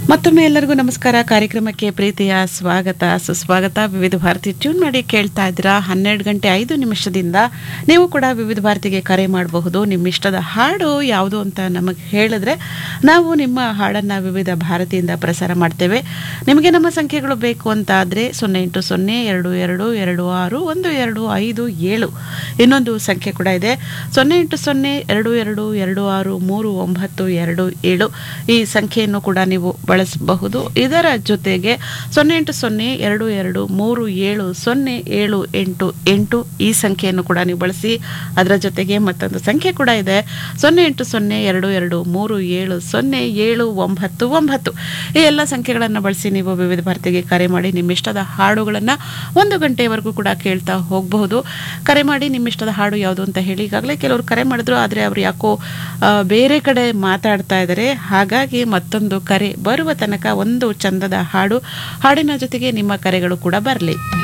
ಮತ್ತೊಮ್ಮೆ ಎಲ್ಲರಿಗೂ ನಮಸ್ಕಾರ ಕಾರ್ಯಕ್ರಮಕ್ಕೆ ಪ್ರೀತಿಯ ಸ್ವಾಗತ ಸುಸ್ವಾಗತ ವಿವಿಧ ಭಾರತಿ ಟ್ಯೂನ್ ಮಾಡಿ ಕೇಳ್ತಾ ಇದ್ದೀರಾ ಹನ್ನೆರಡು ಗಂಟೆ ಐದು ನಿಮಿಷದಿಂದ ನೀವು ಕೂಡ ವಿವಿಧ ಭಾರತಿಗೆ ಕರೆ ಮಾಡಬಹುದು ನಿಮ್ಮ ಇಷ್ಟದ ಹಾಡು ಯಾವುದು ಅಂತ ನಮಗೆ ಹೇಳಿದ್ರೆ ನಾವು ನಿಮ್ಮ ಹಾಡನ್ನು ವಿವಿಧ ಭಾರತಿಯಿಂದ ಪ್ರಸಾರ ಮಾಡ್ತೇವೆ ನಿಮಗೆ ನಮ್ಮ ಸಂಖ್ಯೆಗಳು ಬೇಕು ಅಂತ ಆದರೆ ಸೊನ್ನೆ ಎಂಟು ಸೊನ್ನೆ ಎರಡು ಎರಡು ಎರಡು ಆರು ಒಂದು ಎರಡು ಐದು ಏಳು ಇನ್ನೊಂದು ಸಂಖ್ಯೆ ಕೂಡ ಇದೆ ಸೊನ್ನೆ ಎಂಟು ಸೊನ್ನೆ ಎರಡು ಎರಡು ಎರಡು ಆರು ಮೂರು ಒಂಬತ್ತು ಎರಡು ಏಳು ಈ ಸಂಖ್ಯೆಯನ್ನು ಕೂಡ ನೀವು ಬಳಸಬಹುದು ಇದರ ಜೊತೆಗೆ ಸೊನ್ನೆ ಎಂಟು ಸೊನ್ನೆ ಎರಡು ಎರಡು ಮೂರು ಏಳು ಸೊನ್ನೆ ಏಳು ಎಂಟು ಎಂಟು ಈ ಸಂಖ್ಯೆಯನ್ನು ಕೂಡ ನೀವು ಬಳಸಿ ಅದರ ಜೊತೆಗೆ ಮತ್ತೊಂದು ಸಂಖ್ಯೆ ಕೂಡ ಇದೆ ಸೊನ್ನೆ ಎಂಟು ಸೊನ್ನೆ ಎರಡು ಎರಡು ಮೂರು ಏಳು ಸೊನ್ನೆ ಏಳು ಒಂಬತ್ತು ಒಂಬತ್ತು ಈ ಎಲ್ಲ ಸಂಖ್ಯೆಗಳನ್ನು ಬಳಸಿ ನೀವು ವಿವಿಧ ಭಾರತಿಗೆ ಕರೆ ಮಾಡಿ ನಿಮ್ಮ ಇಷ್ಟದ ಹಾಡುಗಳನ್ನು ಒಂದು ಗಂಟೆಯವರೆಗೂ ಕೂಡ ಕೇಳ್ತಾ ಹೋಗಬಹುದು ಕರೆ ಮಾಡಿ ನಿಮ್ಮ ಇಷ್ಟದ ಹಾಡು ಯಾವುದು ಅಂತ ಹೇಳಿ ಈಗಾಗಲೇ ಕೆಲವರು ಕರೆ ಮಾಡಿದ್ರು ಆದರೆ ಅವರು ಯಾಕೋ ಆ, ಬೇರೆ ಕಡೆ ಮಾತಾಡ್ತಾ ಇದ್ದಾರೆ ಹಾಗಾಗಿ ಮತ್ತೊಂದು ಕರೆ ಬರುವ ತನಕ ಒಂದು ಚಂದದ ಹಾಡು ಹಾಡಿನ ಜೊತೆಗೆ ನಿಮ್ಮ ಕರೆಗಳು ಕೂಡ ಬರಲಿ